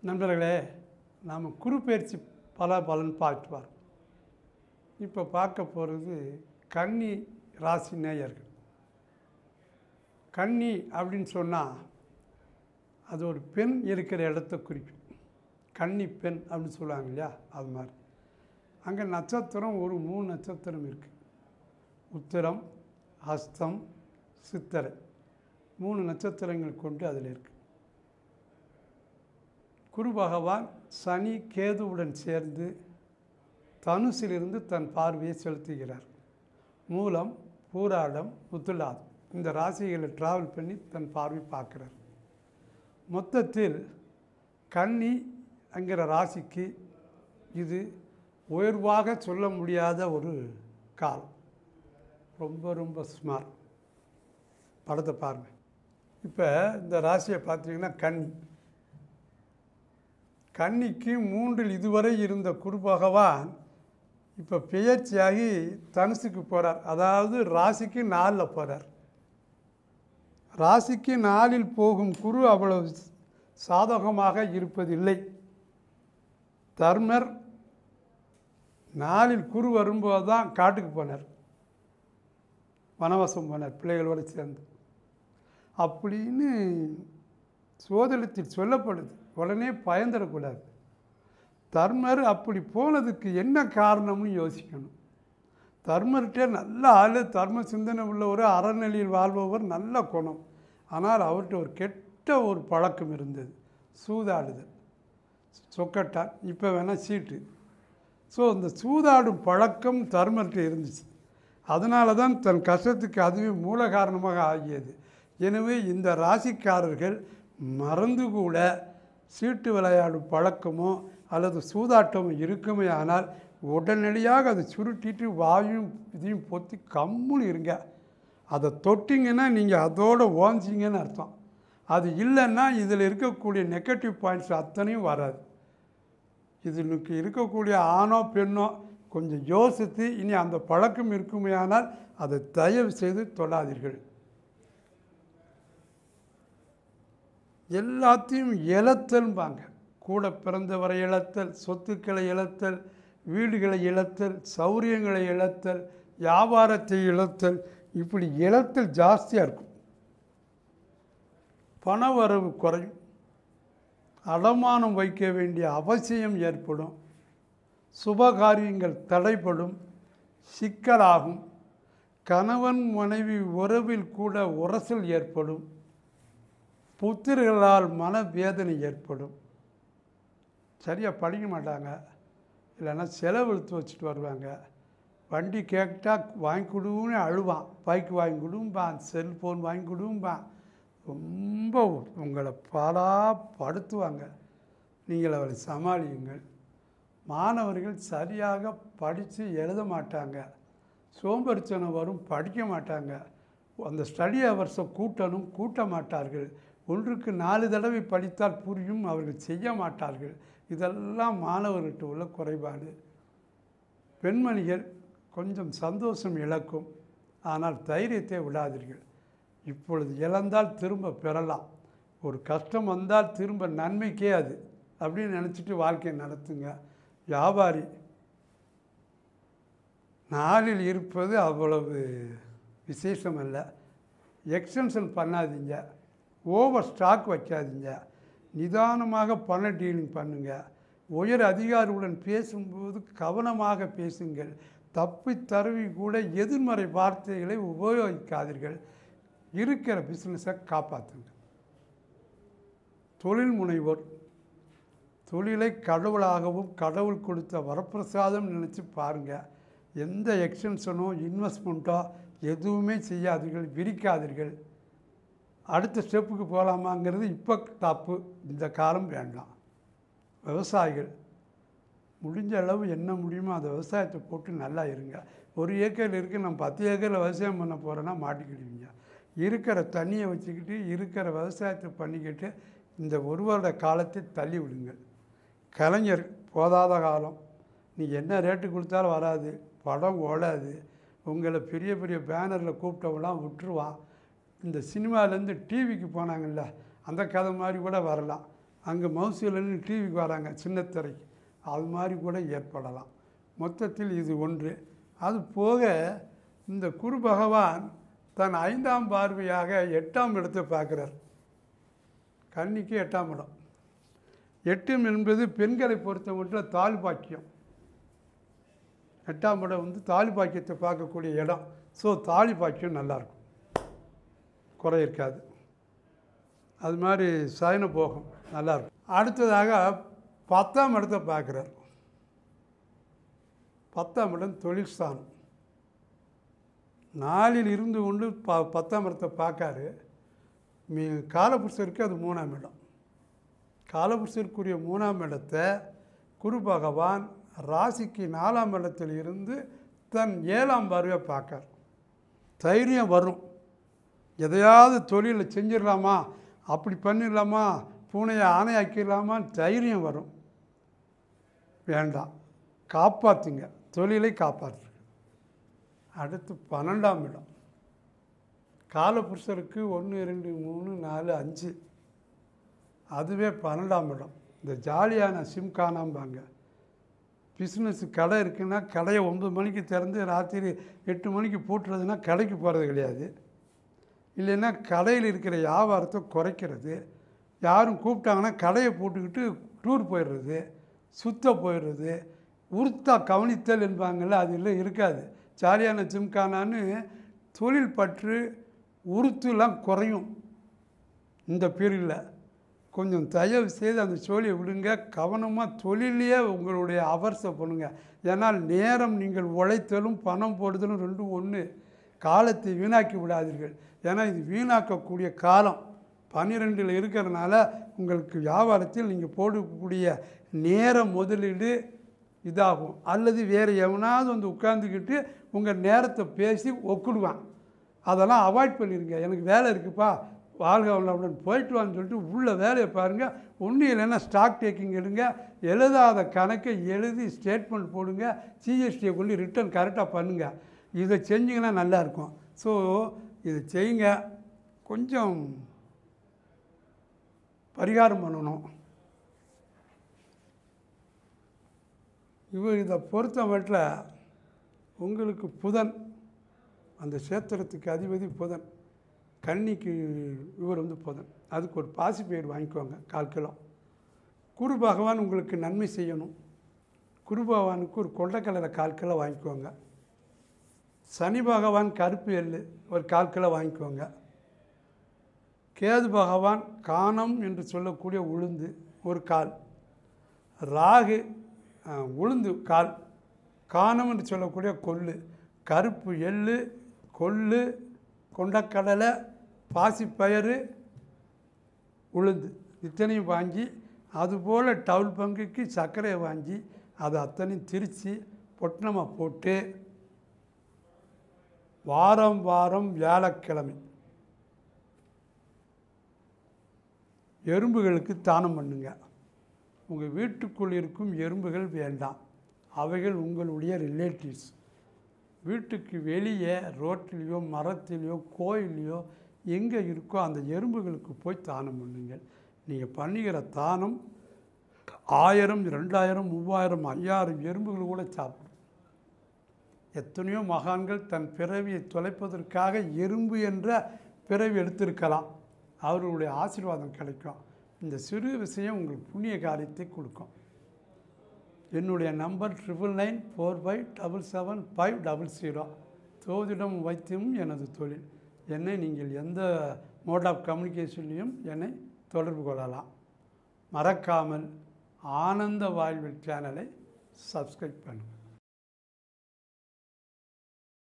நண்பர்களே நாம் குரு பயிற்சி பல பலன் பார்த்து வரோம் இப்போ பார்க்க போகிறது கன்னி ராசி நேயர்கள் கன்னி அப்படின்னு சொன்னால் அது ஒரு பெண் இருக்கிற இடத்த குறிக்கும் கன்னி பெண் அப்படின்னு சொல்லுவாங்க இல்லையா அது மாதிரி அங்கே நட்சத்திரம் ஒரு மூணு நட்சத்திரம் இருக்குது உத்திரம் ஹஸ்தம் சித்திரை மூணு நட்சத்திரங்கள் கொண்டு அதில் இருக்குது குரு பகவான் சனி கேதுவுடன் சேர்ந்து தனுசிலிருந்து தன் பார்வையை செலுத்துகிறார் மூலம் பூராடம் உத்துலாதம் இந்த ராசிகளை டிராவல் பண்ணி தன் பார்வை பார்க்குறார் மொத்தத்தில் கன்னி என்கிற ராசிக்கு இது உயர்வாக சொல்ல முடியாத ஒரு காலம் ரொம்ப ரொம்ப ஸ்மார்ட் படத்தை பாருங்கள் இப்போ இந்த ராசியை பார்த்தீங்கன்னா கன்னி கன்னிக்கு மூன்றில் இதுவரை இருந்த குரு பகவான் இப்போ பெயர்ச்சியாகி தனுசுக்கு போகிறார் அதாவது ராசிக்கு நாலில் போகிறார் ராசிக்கு நாலில் போகும் குரு அவ்வளவு சாதகமாக இருப்பதில்லை தர்மர் நாளில் குரு வரும்போது தான் காட்டுக்கு போனார் வனவாசம் போனார் பிள்ளைகளோடு சேர்ந்து அப்படின்னு சோதனத்தில் சொல்லப்படுது உடனே பயந்துடக்கூடாது தர்மர் அப்படி போனதுக்கு என்ன காரணம்னு யோசிக்கணும் தர்மர்கிட்ட நல்ல ஆள் தர்ம சிந்தனை உள்ளவர் அறநிலையில் வாழ்பவர் நல்ல குணம் ஆனால் அவர்கிட்ட ஒரு கெட்ட ஒரு பழக்கம் இருந்தது சூதாடுதல் சொக்கட்டான் இப்போ வேணால் சீட்டு ஸோ இந்த சூதாடும் பழக்கம் தர்மர்கிட்ட இருந்துச்சு அதனால தான் தன் கஷ்டத்துக்கு அதுவே மூல காரணமாக ஆகியது எனவே இந்த ராசிக்காரர்கள் மறந்து கூட சீட்டு விளையாடும் பழக்கமோ அல்லது சூதாட்டமோ இருக்குமே ஆனால் உடனடியாக அதை சுருட்டிட்டு வாயும் இதையும் பொத்தி கம்முன்னு இருங்க அதை தொட்டிங்கன்னா நீங்கள் அதோடு ஓஞ்சிங்கன்னு அர்த்தம் அது இல்லைன்னா இதில் இருக்கக்கூடிய நெகட்டிவ் பாயிண்ட்ஸ் அத்தனையும் வராது இதுக்கு இருக்கக்கூடிய ஆணோ பெண்ணோ கொஞ்சம் யோசித்து இனி அந்த பழக்கம் இருக்குமே ஆனால் அதை தயவு செய்து தொடாதீர்கள் எல்லாத்தையும் இழத்தல்பாங்க கூட பிறந்தவரை இழத்தல் சொத்துக்களை இழத்தல் வீடுகளை இழத்தல் சௌரியங்களை இழத்தல் வியாபாரத்தை இழத்தல் இப்படி இழத்தல் ஜாஸ்தியாக இருக்கும் பண வரவு குறையும் அடமானம் வைக்க வேண்டிய அவசியம் ஏற்படும் சுபகாரியங்கள் தடைப்படும் சிக்கலாகும் கணவன் மனைவி உறவில் கூட உரசல் ஏற்படும் புத்திரர்களால் மனவேதனை ஏற்படும் சரியாக படிக்க மாட்டாங்க இல்லைன்னா செலவு இழுத்து வச்சுட்டு வருவாங்க வண்டி கேட்டால் வாங்கி கொடுன்னு அழுவான் பைக் வாங்கி கொடும்பான் செல்ஃபோன் வாங்கி கொடும்பான் ரொம்ப உங்களை பாடா படுத்துவாங்க நீங்கள் அவளை சமாளியுங்கள் மாணவர்கள் சரியாக படித்து எழுத மாட்டாங்க சோம்பரித்தனம் வரும் படிக்க மாட்டாங்க அந்த ஸ்டடி ஹவர்ஸை கூட்டணும் கூட்ட மாட்டார்கள் ஒன்றுக்கு நாலு தடவை படித்தால் புரியும் அவர்கள் செய்ய மாட்டார்கள் இதெல்லாம் மாணவர்கிட்ட உள்ள குறைபாடு பெண்மணிகள் கொஞ்சம் சந்தோஷம் இழக்கும் ஆனால் தைரியத்தை விடாதீர்கள் இப்பொழுது இழந்தால் திரும்ப பெறலாம் ஒரு கஷ்டம் வந்தால் திரும்ப நன்மைக்கே அது அப்படின்னு நினச்சிட்டு வாழ்க்கையை நடத்துங்க வியாபாரி நாளில் இருப்பது அவ்வளவு விசேஷம் அல்ல எக்ஸ்டென்ஷன் பண்ணாதீங்க ஓவர் ஸ்டாக் வைக்காதீங்க நிதானமாக பண டீலிங் பண்ணுங்கள் உயர் அதிகாரியுடன் பேசும்போது கவனமாக பேசுங்கள் தப்பி தருவி கூட எதிர்மறை வார்த்தைகளை உபயோகிக்காதீர்கள் இருக்கிற பிஸ்னஸை காப்பாற்றுங்க தொழில் முனைவோர் தொழிலை கடவுளாகவும் கடவுள் கொடுத்த வரப்பிரசாதம் நினச்சி பாருங்கள் எந்த எக்ஸ்டென்ஷனோ இன்வெஸ்ட்மெண்ட்டோ எதுவுமே செய்யாதீர்கள் விரிக்காதீர்கள் அடுத்த ஸ்டெப்புக்கு போகலாமாங்கிறது இப்போ தப்பு இந்த காலம் வேண்டாம் விவசாயிகள் முடிஞ்ச அளவு என்ன முடியுமோ அந்த விவசாயத்தை போட்டு நல்லா இருங்க ஒரு ஏக்கர் இருக்குது நான் பத்து ஏக்கரில் விவசாயம் பண்ண போகிறேன்னா மாட்டிக்கிடுவீங்க இருக்கிற தண்ணியை வச்சுக்கிட்டு இருக்கிற விவசாயத்தை பண்ணிக்கிட்டு இந்த ஒரு வருட காலத்தை தள்ளி விடுங்கள் கலைஞர் போதாத காலம் நீ என்ன ரேட்டு கொடுத்தாலும் வராது படம் ஓடாது உங்களை பெரிய பெரிய பேனரில் கூப்பிட்டவங்களாம் விட்டுருவான் இந்த சினிமாலேருந்து டிவிக்கு போனாங்கல்ல அந்த கதை மாதிரி கூட வரலாம் அங்கே மவுசிலன்னு டிவிக்கு வராங்க சின்னத்திரைக்கு அது மாதிரி கூட ஏற்படலாம் மொத்தத்தில் இது ஒன்று அது போக இந்த குரு பகவான் தன் ஐந்தாம் பார்வையாக எட்டாம் இடத்தை பார்க்குறார் கன்னிக்கு எட்டாம் இடம் எட்டும் என்பது பெண்களை பொறுத்த மட்டும் தாலி பாக்கியம் எட்டாம் இடம் வந்து தாலி பாக்கியத்தை பார்க்கக்கூடிய இடம் ஸோ தாலி பாக்கியம் நல்லாயிருக்கும் குறை இருக்காது அது மாதிரி சயன போகம் நல்லாயிருக்கும் அடுத்ததாக பத்தாம் இடத்தை பார்க்குறார் பத்தாம் இடம் தொழில் ஸ்தானம் நாளில் இருந்து கொண்டு ப பத்தாம் இடத்தை பார்க்காரு மீ காலபுருஷருக்கு அது மூணாம் இடம் காலபுருஷருக்குரிய மூணாம் இடத்தை குரு பகவான் ராசிக்கு நாலாம் இடத்தில் இருந்து தன் ஏழாம் பார்வையை பார்க்கார் தைரியம் வரும் எதையாவது தொழிலை செஞ்சிடலாமா அப்படி பண்ணிடலாமா பூனையை ஆணையாக்கிடலாமா தைரியம் வரும் வேண்டாம் காப்பாற்றுங்க தொழிலை காப்பாற்றுங்க அடுத்து பன்னெண்டாம் இடம் காலபுருஷருக்கு ஒன்று ரெண்டு மூணு நாலு அஞ்சு அதுவே பன்னெண்டாம் இடம் இந்த ஜாலியான சிம் காணாம்பாங்க பிஸ்னஸ் கடை இருக்குன்னா கடையை ஒன்பது மணிக்கு திறந்து ராத்திரி எட்டு மணிக்கு பூட்டுறதுன்னா கடைக்கு போகிறது கிடையாது இல்லைன்னா கடையில் இருக்கிற வியாபாரத்தை குறைக்கிறது யாரும் கூப்பிட்டாங்கன்னா கடையை போட்டுக்கிட்டு டூர் போயிடுறது சுத்த போயிடுறது உருத்தா கவனித்தல் என்பாங்கள்ல அது இல்லை இருக்காது ஜாலியான ஜிம்கானான்னு தொழில் பற்று உருத்துலாம் குறையும் இந்த பீரியடில் கொஞ்சம் தயவு செய்து அந்த சோழியை விடுங்க கவனமாக தொழிலையே உங்களுடைய அவர்ஸை பண்ணுங்க ஏன்னால் நேரம் நீங்கள் உழைத்தலும் பணம் போடுதலும் ரெண்டும் ஒன்று காலத்தை வீணாக்கி விடாதீர்கள் ஏன்னா இது வீணாக்கக்கூடிய காலம் பன்னிரெண்டில் இருக்கிறதுனால உங்களுக்கு வியாபாரத்தில் நீங்கள் போடக்கூடிய நேர முதலீடு இதாகும் அல்லது வேறு எவனாவது வந்து உட்காந்துக்கிட்டு உங்கள் நேரத்தை பேசி ஒக்குடுவான் அதெல்லாம் அவாய்ட் பண்ணிடுங்க எனக்கு வேலை இருக்குப்பா வாழ்க வளமுடன் போயிட்டு வான்னு சொல்லிட்டு உள்ள வேலையை பாருங்கள் ஒன்றும் இல்லைன்னா ஸ்டாக் டேக்கிங் எடுங்க எழுதாத கணக்கை எழுதி ஸ்டேட்மெண்ட் போடுங்க சிஎஸ்டியை கொண்டு ரிட்டர்ன் கரெக்டாக பண்ணுங்கள் இதை செஞ்சிங்கன்னா நல்லாயிருக்கும் ஸோ இதை செய்யுங்க கொஞ்சம் பரிகாரம் பண்ணணும் இவர் இதை பொறுத்த மட்டும் உங்களுக்கு புதன் அந்த சேத்திரத்துக்கு அதிபதி புதன் கன்னிக்கு இவர் வந்து புதன் அதுக்கு ஒரு பாசி பயிர் வாங்கிக்கோங்க கால் கிலோ குரு பகவான் உங்களுக்கு நன்மை செய்யணும் குரு பகவானுக்கு ஒரு கொண்டைக்கடலை கால் கிலோ வாங்கிக்கோங்க சனி பகவான் கருப்பு எள்ளு ஒரு கால் கிலோ வாங்கிக்கோங்க கேது பகவான் காணம் என்று சொல்லக்கூடிய உளுந்து ஒரு கால் ராகு அஹ், உளுந்து கால் காணம் என்று சொல்லக்கூடிய கொள்ளு கருப்பு எள்ளு கொள்ளு கொண்டக்கடலை பாசிப்பயறு உளுந்து இத்தனையும் வாங்கி அதுபோல் டவுல் பங்குக்கு சர்க்கரையை வாங்கி அதை அத்தனையும் திரித்து பொட்டணமாக போட்டு வாரம் வாரம் வியாழக்கிழமை எறும்புகளுக்கு தானம் பண்ணுங்க உங்கள் வீட்டுக்குள் இருக்கும் எறும்புகள் வேண்டாம் அவைகள் உங்களுடைய ரிலேட்டிவ்ஸ் வீட்டுக்கு வெளியே ரோட்டிலேயோ மரத்திலேயோ கோயிலையோ எங்கே இருக்கோ அந்த எறும்புகளுக்கு போய் தானம் பண்ணுங்கள் நீங்கள் பண்ணுகிற தானம் ஆயிரம் ரெண்டாயிரம் மூவாயிரம் ஐயாயிரம் எறும்புகள் கூட சாப்பிடும் எத்தனையோ மகான்கள் தன் பிறவியை தொலைப்பதற்காக எறும்பு என்ற பிறவி எடுத்திருக்கலாம் அவர்களுடைய ஆசீர்வாதம் கிடைக்கும் இந்த சிறு விஷயம் உங்களுக்கு புண்ணிய காரியத்தை கொடுக்கும் என்னுடைய number triple nine four five double seven five double zero ஜோதிடம் வைத்தியம் எனது தொழில் என்னை நீங்கள் எந்த மோட் ஆஃப் கம்யூனிகேஷன்லையும் என்னை தொடர்பு கொள்ளலாம் மறக்காமல் ஆனந்த வாழ்வில் சேனலை சப்ஸ்கிரைப் பண்ணுங்கள்